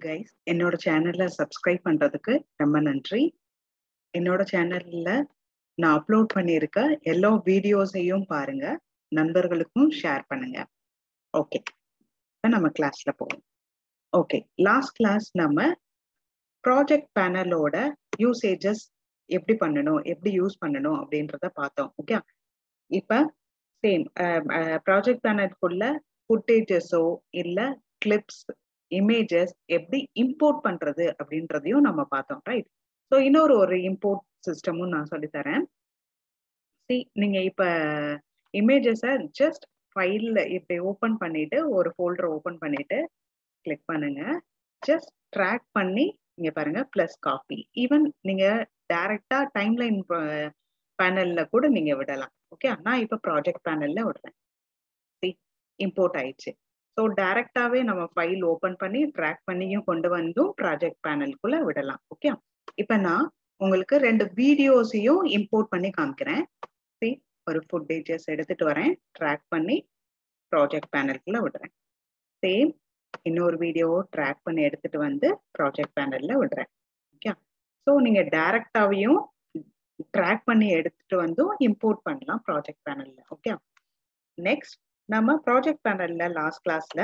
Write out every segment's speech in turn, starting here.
guys என்னோட சேனல்ல subscribe பண்றதுக்கு ரொம்ப நன்றி என்னோட சேனல்ல நான் அப்லோட் பண்ணியிருக்க எல்லா வீடியோஸையும் பாருங்க நண்பர்களுக்கும் ஷேர் பண்ணுங்க ஓகே இப்போ நம்ம கிளாஸ்ல போவோம் ஓகே லாஸ்ட் கிளாஸ் நம்ம ப்ராஜெக்ட் பேனலோட யூசேஜஸ் எப்படி பண்ணணும் எப்படி யூஸ் பண்ணணும் அப்படின்றத பார்த்தோம் ஓகே இப்போ சேம் ப்ராஜெக்ட் பேனலுக்குள்ள ஃபுட்டேஜஸோ இல்லை கிளிப்ஸ் இமேஜஸ் எப்படி இம்போர்ட் பண்றது அப்படின்றதையும் நம்ம பார்த்தோம் ரைட் ஸோ இன்னொரு ஒரு இம்போர்ட் சிஸ்டமும் நான் சொல்லித்தரேன் சி நீங்க இப்ப இமேஜஸை ஜஸ்ட் ஃபைல்ல இப்படி ஓப்பன் பண்ணிட்டு ஒரு ஃபோல்டர் ஓப்பன் பண்ணிட்டு கிளிக் பண்ணுங்க ஜஸ்ட் ட்ராக் பண்ணி இங்க பாருங்க பிளஸ் காப்பி ஈவன் நீங்க டைரக்டா டைம்லைன் பேனல்ல கூட நீங்க விடலாம் ஓகே நான் இப்ப ப்ராஜெக்ட் பேனல்ல விடுறேன் சி இம்போர்ட் ஆயிடுச்சு ஸோ டைரக்டாவே நம்ம ஃபைல் ஓப்பன் பண்ணி ட்ராக் பண்ணியும் கொண்டு வந்தும் ப்ராஜெக்ட் பேனலுக்குள்ள விடலாம் ஓகே இப்போ நான் உங்களுக்கு ரெண்டு வீடியோஸையும் இம்போர்ட் பண்ணி காமிக்கிறேன் சி ஒரு ஃபுட்டேஜஸ் எடுத்துட்டு வரேன் ட்ராக் பண்ணி ப்ராஜெக்ட் பேனலுக்குள்ள விடுறேன் சேம் இன்னொரு வீடியோ ட்ராக் பண்ணி எடுத்துட்டு வந்து ப்ராஜெக்ட் பேனல்ல விடுறேன் ஓகே ஸோ நீங்க டைரக்டாவையும் ட்ராக் பண்ணி எடுத்துட்டு வந்தும் இம்போர்ட் பண்ணலாம் ப்ராஜெக்ட் பேனல்ல ஓகே நெக்ஸ்ட் நம்ம ப்ராஜெக்ட் பேனல்ல லாஸ்ட் கிளாஸ்ல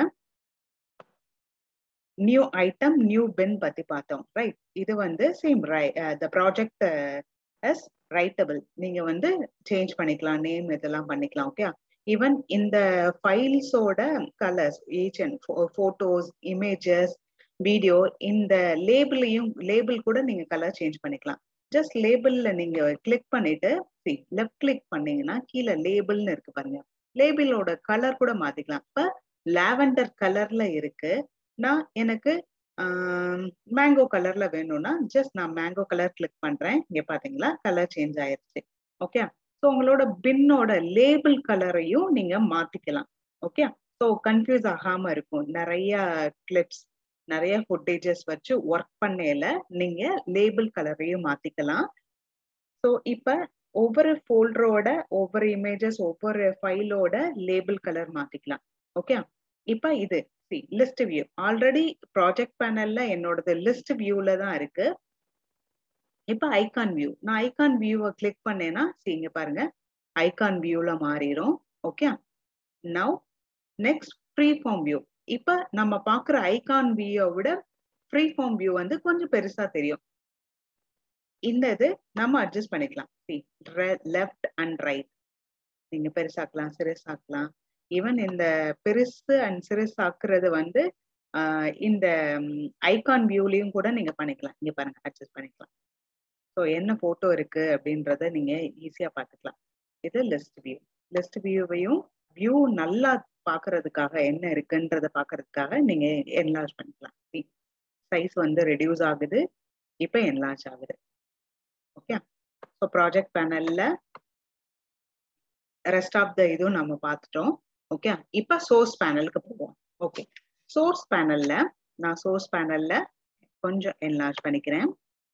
நியூ ஐட்டம் நியூ பின் பத்தி பார்த்தோம் ரைட் இது வந்து சேம் ரை த ப்ராஜெக்ட் எஸ் ரைட்டபிள் நீங்க வந்து சேஞ்ச் பண்ணிக்கலாம் நேம் இதெல்லாம் பண்ணிக்கலாம் ஓகே ஈவன் இந்த ஃபைல்ஸோட colours each and photos images video இந்த லேபிளையும் லேபிள் கூட நீங்க கலர் சேஞ்ச் பண்ணிக்கலாம் ஜஸ்ட் லேபிள்ல நீங்க கிளிக் பண்ணிட்டு லெஃப்ட் கிளிக் பண்ணீங்கன்னா கீழே லேபிள்னு இருக்கு பாருங்க லேபிளோட கலர் கூட மாத்திக்கலாம் இப்ப லாவெண்டர் கலர்ல இருக்கு நான் எனக்கு மேங்கோ கலர்ல வேணும்னா ஜஸ்ட் நான் மேங்கோ கலர் கிளிக் பண்றேன் இங்க பாத்தீங்களா கலர் சேஞ்ச் ஆயிருச்சு ஓகே ஸோ உங்களோட பின்னோட லேபிள் கலரையும் நீங்க மாத்திக்கலாம் ஓகே ஸோ கன்ஃபியூஸ் ஆகாம இருக்கும் நிறைய கிளிப்ஸ் நிறைய ஃபுட்டேஜஸ் வச்சு ஒர்க் பண்ணையில நீங்க லேபிள் கலரையும் மாத்திக்கலாம் ஸோ இப்ப ஒவ்வொரு ஃபோல்டரோட ஒவ்வொரு இமேஜஸ் ஒவ்வொரு ஃபைலோட லேபிள் கலர் மாத்திக்கலாம் ஓகே இப்ப இது see list view already project பேனல்ல என்னோடது லிஸ்ட் வியூல தான் இருக்கு இப்ப ஐகான் வியூ நான் ஐகான் வியூவை கிளிக் பண்ணேன்னா சி இங்க பாருங்க ஐகான் வியூல மாறிடும் okay now next free form view இப்ப நம்ம பாக்குற ஐகான் வியூவை விட ஃப்ரீ ஃபார்ம் வியூ வந்து கொஞ்சம் பெருசா தெரியும் இந்த இது நம்ம அட்ஜஸ்ட் பண்ணிக்கலாம் சி லெஃப்ட் அண்ட் ரைட் நீங்க பெருசாக்கலாம் சிறுசாக்கலாம் ஈவன் இந்த பெருசு அண்ட் சிறுசாக்குறது வந்து இந்த ஐகான் வியூலையும் கூட நீங்க பண்ணிக்கலாம் இங்க பாருங்க அட்ஜஸ்ட் பண்ணிக்கலாம் ஸோ என்ன போட்டோ இருக்கு அப்படின்றத நீங்க ஈஸியா பார்த்துக்கலாம் இது லிஸ்ட் வியூ லிஸ்ட் வியூவையும் வியூ நல்லா பாக்குறதுக்காக என்ன இருக்குன்றத பாக்குறதுக்காக நீங்க என்லார்ஜ் பண்ணிக்கலாம் சைஸ் வந்து ரெடியூஸ் ஆகுது இப்போ என்லார்ஜ் ஆகுது ஓகே ஸோ ப்ராஜெக்ட் பேனல்ல ரெஸ்ட் ஆஃப் த இதுவும் நம்ம பார்த்துட்டோம் ஓகே இப்போ சோர்ஸ் பேனலுக்கு போவோம் ஓகே சோர்ஸ் பேனல்ல நான் சோர்ஸ் பேனல்ல கொஞ்சம் என்லார்ஜ் பண்ணிக்கிறேன்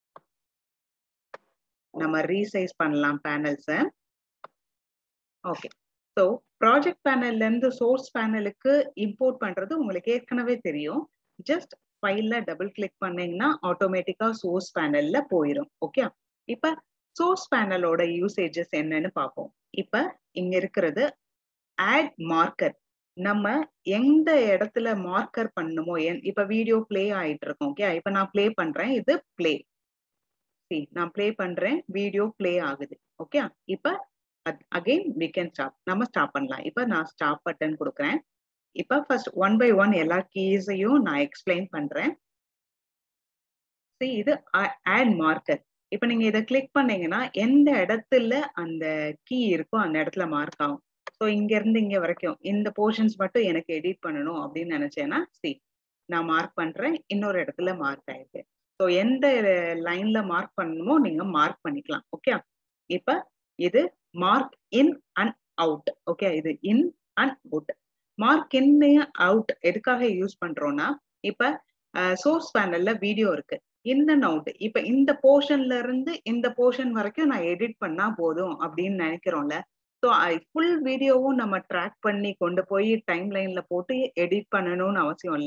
நம்ம ரீசைஸ் பண்ணலாம் பேனல்ஸை ஓகே ஸோ ப்ராஜெக்ட் பேனல்ல இருந்து சோர்ஸ் பேனலுக்கு இம்போர்ட் பண்றது உங்களுக்கு ஏற்கனவே தெரியும் ஜஸ்ட் ஃபைல்ல டபுள் கிளிக் பண்ணீங்கன்னா ஆட்டோமேட்டிக்கா சோர்ஸ் பேனல்ல போயிடும் ஓகே இப்ப சோர்ஸ் பேனலோட யூசேஜஸ் என்னன்னு பார்ப்போம் இப்ப இங்க இருக்கிறது ஆட் மார்க்கர் நம்ம எந்த இடத்துல மார்க்கர் பண்ணுமோ இப்ப வீடியோ பிளே ஆயிட்டு இருக்கோம் ஓகே இப்ப நான் பிளே பண்றேன் இது பிளே சி நான் பிளே பண்றேன் வீடியோ பிளே ஆகுது ஓகே இப்ப அகெயின் வி கேன் ஸ்டாப் நம்ம ஸ்டாப் பண்ணலாம் இப்ப நான் ஸ்டாப் பட்டன் கொடுக்குறேன் இப்ப ஃபர்ஸ்ட் ஒன் பை ஒன் எல்லா கீஸையும் நான் எக்ஸ்பிளைன் பண்றேன் சி இது ஆட் மார்க்கர் இப்ப நீங்க இதை கிளிக் பண்ணீங்கன்னா எந்த இடத்துல அந்த கீ இருக்கோ அந்த இடத்துல மார்க் ஆகும் ஸோ இங்க இருந்து இங்க வரைக்கும் இந்த போர்ஷன்ஸ் மட்டும் எனக்கு எடிட் பண்ணணும் அப்படின்னு நினைச்சேன்னா சி நான் மார்க் பண்றேன் இன்னொரு இடத்துல மார்க் ஆயிருக்கு ஸோ எந்த லைன்ல மார்க் பண்ணணுமோ நீங்க மார்க் பண்ணிக்கலாம் ஓகே இப்ப இது mark in and out okay இது in and out mark in out எதுக்காக யூஸ் பண்றோம்னா இப்ப சோர்ஸ் பேனல்ல வீடியோ இருக்கு இன் அண்ட் அவுட் இப்ப இந்த போர்ஷன்ல இருந்து இந்த போர்ஷன் வரைக்கும் நான் எடிட் பண்ணா போதும் அப்படின்னு நினைக்கிறோம்ல ஸோ ஃபுல் வீடியோவும் நம்ம ட்ராக் பண்ணி கொண்டு போய் டைம் லைன்ல போட்டு எடிட் பண்ணணும்னு அவசியம் இல்லை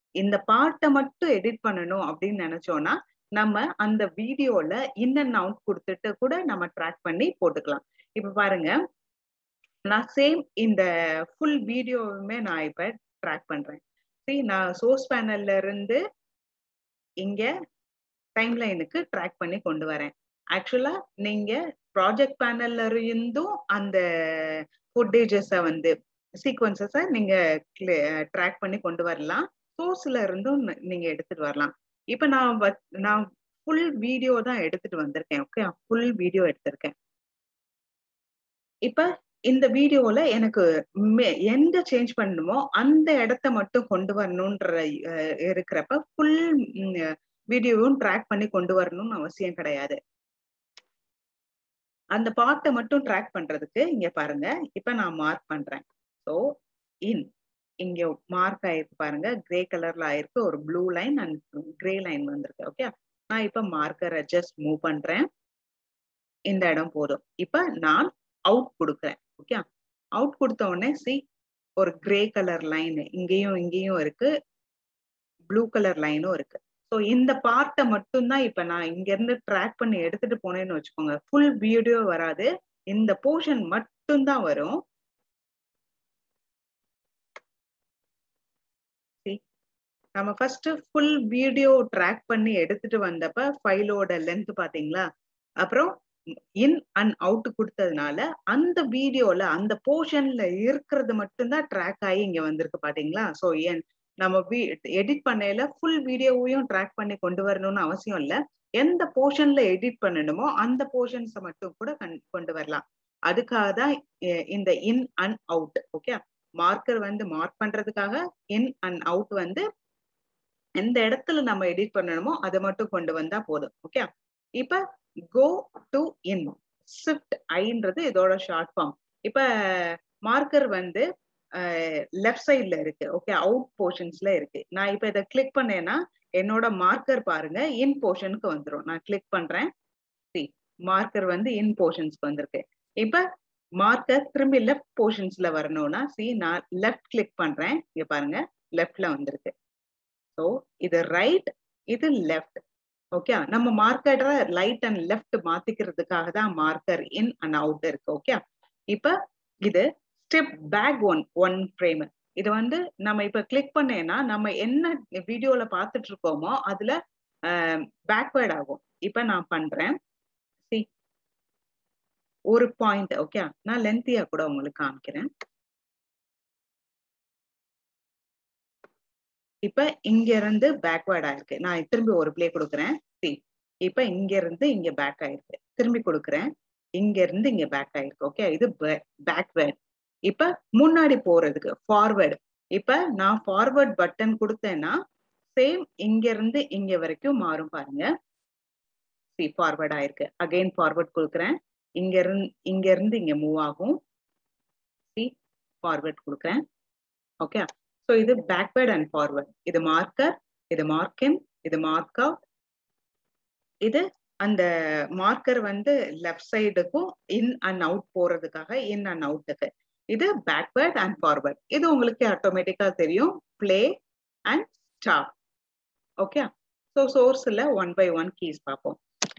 இந்த பார்ட்டை மட்டும் எடிட் பண்ணணும் அப்படின்னு நினைச்சோம்னா நம்ம அந்த வீடியோல இன் அண்ட் அவுட் கொடுத்துட்டு கூட நம்ம ட்ராக் பண்ணி போட்டுக்கலாம் இப்ப பாருங்க நான் சேம் இந்த ஃபுல் வீடியோவுமே நான் இப்ப ட்ராக் பண்றேன் சரி நான் சோர்ஸ் பேனல்ல இருந்து இங்க டைம் லைனுக்கு ட்ராக் பண்ணி கொண்டு வரேன் ஆக்சுவலா நீங்க ப்ராஜெக்ட் பேனல்ல இருந்தும் அந்த ஃபுட்டேஜஸ வந்து சீக்வன்சஸ நீங்க ட்ராக் பண்ணி கொண்டு வரலாம் சோர்ஸ்ல இருந்தும் நீங்க எடுத்துட்டு வரலாம் இப்ப நான் நான் ஃபுல் வீடியோ தான் எடுத்துட்டு வந்திருக்கேன் ஓகே ஃபுல் வீடியோ எடுத்திருக்கேன் இப்ப இந்த வீடியோல எனக்கு எங்க சேஞ்ச் பண்ணணுமோ அந்த இடத்த மட்டும் கொண்டு வரணும்ன்ற இருக்கிறப்ப ஃபுல் வீடியோவும் ட்ராக் பண்ணி கொண்டு வரணும்னு அவசியம் கிடையாது அந்த பார்ட்டை மட்டும் ட்ராக் பண்றதுக்கு இங்க பாருங்க இப்ப நான் மார்க் பண்றேன் ஸோ இன் இங்க மார்க் ஆயிருக்கு பாருங்க கிரே கலர்ல ஆயிருக்கு ஒரு blue line and grey line வந்திருக்கு ஓகே நான் இப்ப மார்க்கரை ஜஸ்ட் மூவ் பண்றேன் இந்த இடம் போதும் இப்ப நான் அவுட் கொடுக்குறேன் ஓகே அவுட் கொடுத்த உடனே சி ஒரு கிரே கலர் லைன் இங்கேயும் இங்கேயும் இருக்கு ப்ளூ கலர் லைனும் இருக்கு ஸோ இந்த பார்ட்டை மட்டும்தான் இப்ப நான் இங்க இருந்து ட்ராக் பண்ணி எடுத்துட்டு போனேன்னு வச்சுக்கோங்க ஃபுல் வீடியோ வராது இந்த போர்ஷன் மட்டும்தான் வரும் நம்ம ஃபர்ஸ்ட் ஃபுல் வீடியோ ட்ராக் பண்ணி எடுத்துட்டு வந்தப்ப ஃபைலோட லென்த் பாத்தீங்களா அப்புறம் இன் அண்ட் அவுட் கொடுத்ததுனால அந்த வீடியோல அந்த போர்ஷன்ல இருக்கிறது மட்டும்தான் ட்ராக் ஆகி இங்க வந்திருக்கு பாத்தீங்களா ஸோ ஏன் நம்ம எடிட் பண்ணையில ஃபுல் வீடியோவையும் ட்ராக் பண்ணி கொண்டு வரணும்னு அவசியம் இல்ல எந்த போர்ஷன்ல எடிட் பண்ணணுமோ அந்த போர்ஷன்ஸை மட்டும் கூட கொண்டு வரலாம் அதுக்காக தான் இந்த in and out okay marker வந்து மார்க் பண்றதுக்காக இன் அண்ட் அவுட் வந்து எந்த இடத்துல நம்ம எடிட் பண்ணணுமோ அதை மட்டும் கொண்டு வந்தா போதும் ஓகே இப்ப கோ டு இன் ஷிஃப்ட் ஐன்றது இதோட ஷார்ட் ஃபார்ம் இப்ப மார்க்கர் வந்து லெஃப்ட் சைட்ல இருக்கு ஓகே அவுட் போர்ஷன்ஸ்ல இருக்கு நான் இப்ப இதை கிளிக் பண்ணேன்னா என்னோட மார்க்கர் பாருங்க இன் போர்ஷனுக்கு வந்துடும் நான் கிளிக் பண்றேன் சி மார்க்கர் வந்து இன் போர்ஷன்ஸ்க்கு வந்திருக்கு இப்ப மார்க்கர் திரும்பி லெஃப்ட் போர்ஷன்ஸ்ல வரணும்னா சி நான் லெஃப்ட் கிளிக் பண்றேன் இங்க பாருங்க லெஃப்ட்ல வந்திருக்கு ஸோ இது ரைட் இது லெஃப்ட் ஓகே நம்ம மார்க்கரை ரைட் அண்ட் லெஃப்ட் மாத்திக்கிறதுக்காக தான் மார்க்கர் இன் அண்ட் அவுட் இருக்கு ஓகே இப்ப இது step back one one frame இது வந்து நம்ம இப்ப கிளிக் பண்ணேன்னா நம்ம என்ன வீடியோல பார்த்துட்டு இருக்கோமோ அதுல பேக்வேர்ட் ஆகும் இப்ப நான் பண்றேன் சி ஒரு பாயிண்ட் ஓகே நான் லென்த்தியா கூட உங்களுக்கு காமிக்கிறேன் இப்ப இங்க இருந்து பேக்வேர்ட் ஆயிருக்கு நான் திரும்பி ஒரு பிளே கொடுக்குறேன் சி இப்ப இங்க இருந்து இங்க பேக் ஆயிருக்கு திரும்பி கொடுக்குறேன் இங்க இருந்து இங்க பேக் ஆயிருக்கு ஓகே இது பேக்வேர்ட் இப்ப முன்னாடி போறதுக்கு ஃபார்வர்டு இப்ப நான் ஃபார்வர்ட் பட்டன் கொடுத்தேன்னா சேம் இங்க இருந்து இங்க வரைக்கும் மாறும் பாருங்க சி ஃபார்வர்ட் ஆயிருக்கு அகைன் ஃபார்வர்ட் கொடுக்குறேன் இங்க இருந்து இங்க இருந்து இங்க மூவ் ஆகும் சி ஃபார்வர்ட் கொடுக்குறேன் ஓகே ஸோ இது பேக்வேர்ட் அண்ட் ஃபார்வர்ட் இது மார்க்கர் இது மார்க்கின் இது மார்க் அவுட் இது அந்த மார்க்கர் வந்து லெஃப்ட் சைடுக்கும் இன் அண்ட் அவுட் போறதுக்காக இன் அண்ட் அவுட்டுக்கு இது பேக்வேர்ட் அண்ட் ஃபார்வர்ட் இது உங்களுக்கு ஆட்டோமேட்டிக்கா தெரியும் play and stop okay so சோர்ஸ்ல ஒன் பை ஒன் கீஸ் பார்ப்போம்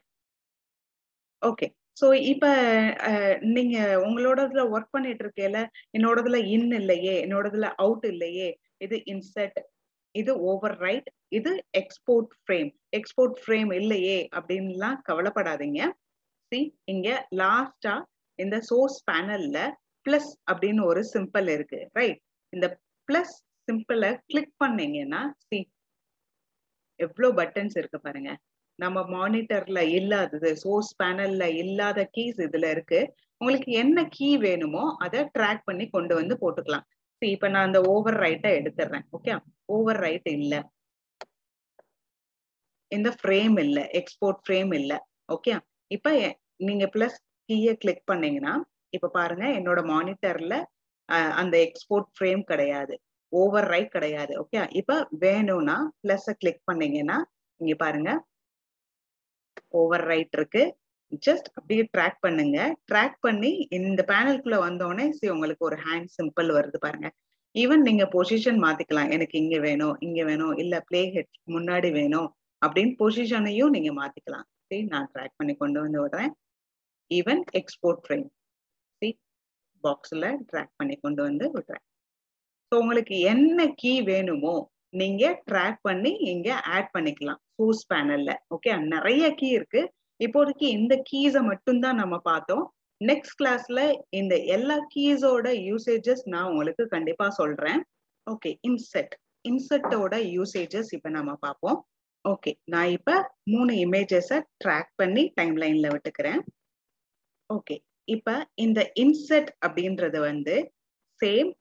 ஓகே ஸோ இப்ப நீங்க உங்களோடதுல ஒர்க் பண்ணிட்டு இருக்கையில என்னோடதுல இன் இல்லையே என்னோடதுல அவுட் இல்லையே இது இன்செட் இது ஓவர் ரைட் இது எக்ஸ்போர்ட் ஃப்ரேம் எக்ஸ்போர்ட் ஃப்ரேம் இல்லையே அப்படின்லாம் கவலைப்படாதீங்க சி இங்க லாஸ்டா இந்த சோர்ஸ் பேனல்ல பிளஸ் அப்படின்னு ஒரு சிம்பிள் இருக்கு ரைட் இந்த பிளஸ் சிம்பிளை கிளிக் பண்ணீங்கன்னா சி எவ்வளவு பட்டன்ஸ் இருக்கு பாருங்க நம்ம மானிட்டர்ல இல்லாதது சோர்ஸ் பேனல்ல இல்லாத கீஸ் இதுல இருக்கு உங்களுக்கு என்ன கீ வேணுமோ அதை ட்ராக் பண்ணி கொண்டு வந்து போட்டுக்கலாம் இப்ப நான் அந்த ஓவர் ரைட்டை எடுத்துடுறேன் ஓகே ஓவர் ரைட் இல்ல இந்த ஃப்ரேம் இல்ல எக்ஸ்போர்ட் ஃப்ரேம் இல்ல ஓகே இப்ப நீங்க பிளஸ் கீயை கிளிக் பண்ணீங்கன்னா இப்ப பாருங்க என்னோட மானிட்டர்ல அந்த எக்ஸ்போர்ட் ஃப்ரேம் கிடையாது ஓவர் ரைட் கிடையாது ஓகே இப்ப வேணும்னா பிளஸ் கிளிக் பண்ணீங்கன்னா இங்க பாருங்க ஓவர் ரைட் இருக்கு ஜஸ்ட் அப்படியே ட்ராக் பண்ணுங்க ட்ராக் பண்ணி இந்த பேனலுக்குள்ள வந்தோடனே சரி உங்களுக்கு ஒரு ஹேண்ட் சிம்பிள் வருது பாருங்க ஈவன் நீங்க பொசிஷன் மாத்திக்கலாம் எனக்கு இங்க வேணும் இங்க வேணும் இல்ல பிளே ஹெட் முன்னாடி வேணும் அப்படின்னு பொசிஷனையும் நீங்க மாத்திக்கலாம் சரி நான் ட்ராக் பண்ணி கொண்டு வந்து விடுறேன் ஈவன் எக்ஸ்போர்ட் ஃப்ரேம் சி பாக்ஸ்ல ட்ராக் பண்ணி கொண்டு வந்து விடுறேன் ஸோ உங்களுக்கு என்ன கீ வேணுமோ நீங்க ட்ராக் பண்ணி இங்க ஆட் பண்ணிக்கலாம் சோர்ஸ் பேனல்ல ஓகே நிறைய கீ இருக்கு இப்போதைக்கு இந்த கீஸை மட்டும்தான் நம்ம பார்த்தோம் நெக்ஸ்ட் கிளாஸ்ல இந்த எல்லா கீஸோட யூசேஜஸ் நான் உங்களுக்கு கண்டிப்பா சொல்றேன் ஓகே இன்செட் இன்செட்டோட யூசேஜஸ் இப்ப நம்ம பார்ப்போம் ஓகே நான் இப்ப மூணு இமேஜஸ ட்ராக் பண்ணி டைம் லைன்ல விட்டுக்கிறேன் ஓகே இப்ப இந்த இன்செட் அப்படின்றது வந்து சேம்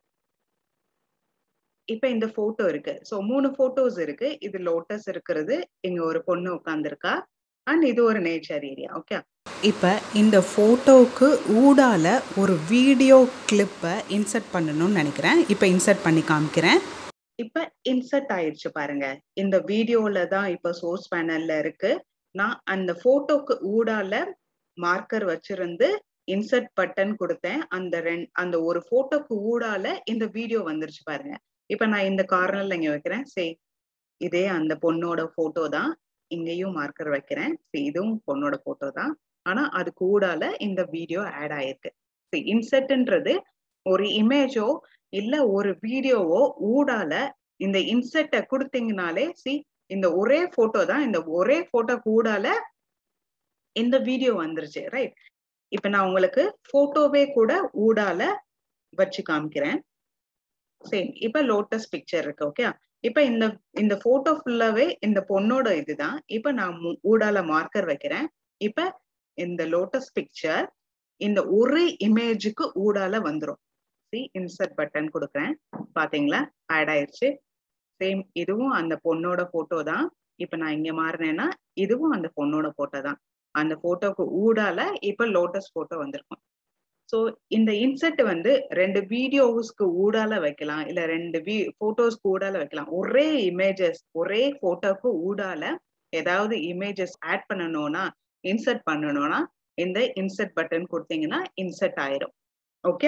இப்ப இந்த போட்டோ இருக்கு சோ மூணு போட்டோஸ் இருக்கு இது லோட்டஸ் இருக்கிறது இங்க ஒரு பொண்ணு உட்காந்துருக்கா அண்ட் இது ஒரு நேச்சர் ஏரியா ஓகே இப்போ இந்த ஃபோட்டோவுக்கு ஊடால ஒரு வீடியோ கிளிப்பை இன்சர்ட் பண்ணணும்னு நினைக்கிறேன் இப்போ இன்சர்ட் பண்ணி காமிக்கிறேன் இப்ப இன்சர்ட் ஆயிடுச்சு பாருங்க இந்த வீடியோல தான் இப்ப சோர்ஸ் பேனல்ல இருக்கு நான் அந்த போட்டோக்கு ஊடால மார்க்கர் வச்சிருந்து இன்சர்ட் பட்டன் கொடுத்தேன் அந்த ரெண் அந்த ஒரு போட்டோக்கு ஊடால இந்த வீடியோ வந்துருச்சு பாருங்க இப்ப நான் இந்த கார்னர்ல இங்க வைக்கிறேன் சே இதே அந்த பொண்ணோட போட்டோ தான் இங்கேயும் மார்க்கர் வைக்கிறேன் இதுவும் பொண்ணோட போட்டோ தான் ஆனா அது கூடால இந்த வீடியோ ஆட் ஆயிருக்கு இன்செர்ட்ன்றது ஒரு இமேஜோ இல்ல ஒரு வீடியோவோ ஊடால இந்த இன்செர்ட்டை கொடுத்தீங்கனாலே சி இந்த ஒரே போட்டோ தான் இந்த ஒரே போட்டோ கூடால இந்த வீடியோ வந்துருச்சு ரைட் இப்ப நான் உங்களுக்கு போட்டோவே கூட ஊடால வச்சு காமிக்கிறேன் சேம் இப்ப லோட்டஸ் பிக்சர் இருக்கு ஓகே இப்ப இந்த இந்த போட்டோ ஃபுல்லாவே இந்த பொண்ணோட இதுதான் இப்ப நான் ஊடால மார்க்கர் வைக்கிறேன் இப்ப இந்த லோட்டஸ் பிக்சர் இந்த ஒரு இமேஜுக்கு ஊடால வந்துரும் சி இன்சர்ட் பட்டன் கொடுக்குறேன் பாத்தீங்களா ஆட் ஆயிடுச்சு சேம் இதுவும் அந்த பொண்ணோட போட்டோ தான் இப்ப நான் இங்க மாறினேன்னா இதுவும் அந்த பொண்ணோட போட்டோ தான் அந்த போட்டோக்கு ஊடால இப்ப லோட்டஸ் போட்டோ வந்திருக்கும் ஸோ இந்த இன்செர்ட் வந்து ரெண்டு வீடியோஸ்க்கு ஊடால வைக்கலாம் இல்ல ரெண்டு வி போட்டோஸ்க்கு ஊடால வைக்கலாம் ஒரே இமேஜஸ் ஒரே போட்டோக்கு ஊடால ஏதாவது இமேஜஸ் ஆட் பண்ணணும்னா இன்சர்ட் பண்ணணும்னா இந்த இன்சர்ட் பட்டன் கொடுத்தீங்கன்னா இன்சர்ட் ஆயிரும் ஓகே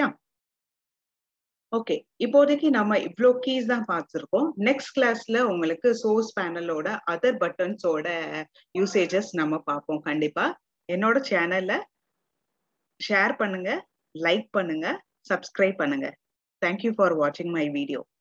ஓகே இப்போதைக்கு நம்ம இவ்வளோ கீஸ் தான் பார்த்துருக்கோம் நெக்ஸ்ட் கிளாஸ்ல உங்களுக்கு சோர்ஸ் பேனலோட அதர் பட்டன்ஸோட யூசேஜஸ் நம்ம பார்ப்போம் கண்டிப்பா என்னோட சேனல்ல ஷேர் பண்ணுங்க லைக் பண்ணுங்க சப்ஸ்கிரைப் பண்ணுங்க தேங்க்யூ ஃபார் வாட்சிங் மை வீடியோ